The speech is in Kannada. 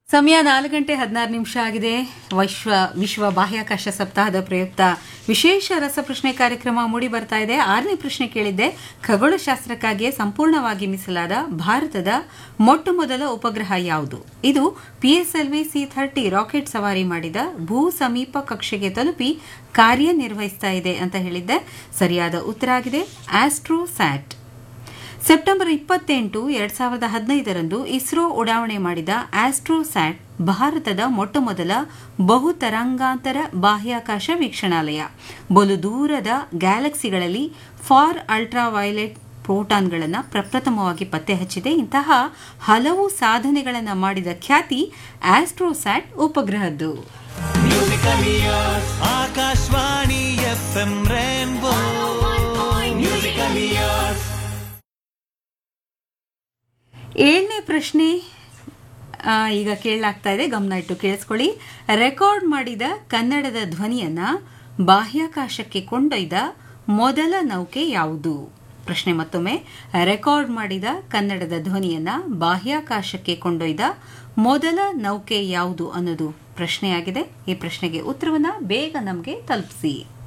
ಸಮಯ ನಾಲ್ಕು ಗಂಟೆ ಹದಿನಾರು ನಿಮಿಷ ಆಗಿದೆ ವಿಶ್ವ ವಿಶ್ವ ಬಾಹ್ಯಾಕಾಶ ಸಪ್ತಾಹದ ಪ್ರಯುಕ್ತ ವಿಶೇಷ ರಸಪ್ರಶ್ನೆ ಕಾರ್ಯಕ್ರಮ ಮೂಡಿ ಬರ್ತಾ ಇದೆ ಆರನೇ ಪ್ರಶ್ನೆ ಕೇಳಿದ್ದೆ ಖಗೋಳಶಾಸ್ತ್ರಕ್ಕಾಗಿಯೇ ಸಂಪೂರ್ಣವಾಗಿ ಮೀಸಲಾದ ಭಾರತದ ಮೊಟ್ಟ ಮೊದಲ ಉಪಗ್ರಹ ಯಾವುದು ಇದು ಪಿಎಸ್ಎಲ್ವಿ ಸಿ ಥರ್ಟಿ ರಾಕೆಟ್ ಸವಾರಿ ಮಾಡಿದ ಭೂ ಸಮೀಪ ಕಕ್ಷೆಗೆ ತಲುಪಿ ಕಾರ್ಯನಿರ್ವಹಿಸ್ತಾ ಇದೆ ಅಂತ ಹೇಳಿದ್ದೆ ಸರಿಯಾದ ಉತ್ತರ ಆಗಿದೆ ಆಸ್ಟ್ರೋಸ್ಯಾಟ್ ಸೆಪ್ಟೆಂಬರ್ ಇಪ್ಪತ್ತೆಂಟು ಎರಡ್ ಸಾವಿರದ ಹದಿನೈದರಂದು ಇಸ್ರೋ ಉಡಾವಣೆ ಮಾಡಿದ ಆಸ್ಟ್ರೋಸ್ಯಾಟ್ ಭಾರತದ ಮೊಟ್ಟಮೊದಲ ಬಹುತರಂಗಾಂತರ ಬಾಹ್ಯಾಕಾಶ ವೀಕ್ಷಣಾಲಯ ಬಲು ದೂರದ ಗ್ಯಾಲಕ್ಸಿಗಳಲ್ಲಿ ಫಾರ್ ಅಲ್ಟ್ರಾವೈಲೆಟ್ ಪ್ರೋಟಾನ್ಗಳನ್ನು ಪ್ರಪ್ರಥಮವಾಗಿ ಪತ್ತೆ ಹಚ್ಚಿದೆ ಇಂತಹ ಹಲವು ಸಾಧನೆಗಳನ್ನು ಮಾಡಿದ ಖ್ಯಾತಿ ಆಸ್ಟ್ರೋಸ್ಯಾಟ್ ಉಪಗ್ರಹದ್ದು Akashvani F M rainbow musical years ಏಳನೇ ಪ್ರಶ್ನೆ ಆ, ಈಗ ಕೇಳಲಾಗ್ತಾ ಇದೆ ಗಮನ ಇಟ್ಟು ಕೇಳಿಸ್ಕೊಳ್ಳಿ ರೆಕಾರ್ಡ್ ಮಾಡಿದ ಕನ್ನಡದ ಧ್ವನಿಯನ್ನ ಬಾಹ್ಯಾಕಾಶಕ್ಕೆ ಕೊಂಡೊಯ್ದ ಮೊದಲ ನೌಕೆ ಯಾವುದು ಪ್ರಶ್ನೆ ಮತ್ತೊಮ್ಮೆ ರೆಕಾರ್ಡ್ ಮಾಡಿದ ಕನ್ನಡದ ಧ್ವನಿಯನ್ನ ಬಾಹ್ಯಾಕಾಶಕ್ಕೆ ಕೊಂಡೊಯ್ದ ಮೊದಲ ನೌಕೆ ಯಾವುದು ಅನ್ನೋದು ಪ್ರಶ್ನೆಯಾಗಿದೆ ಈ ಪ್ರಶ್ನೆಗೆ ಉತ್ತರವನ್ನ ಬೇಗ ನಮಗೆ ತಲುಪಿಸಿ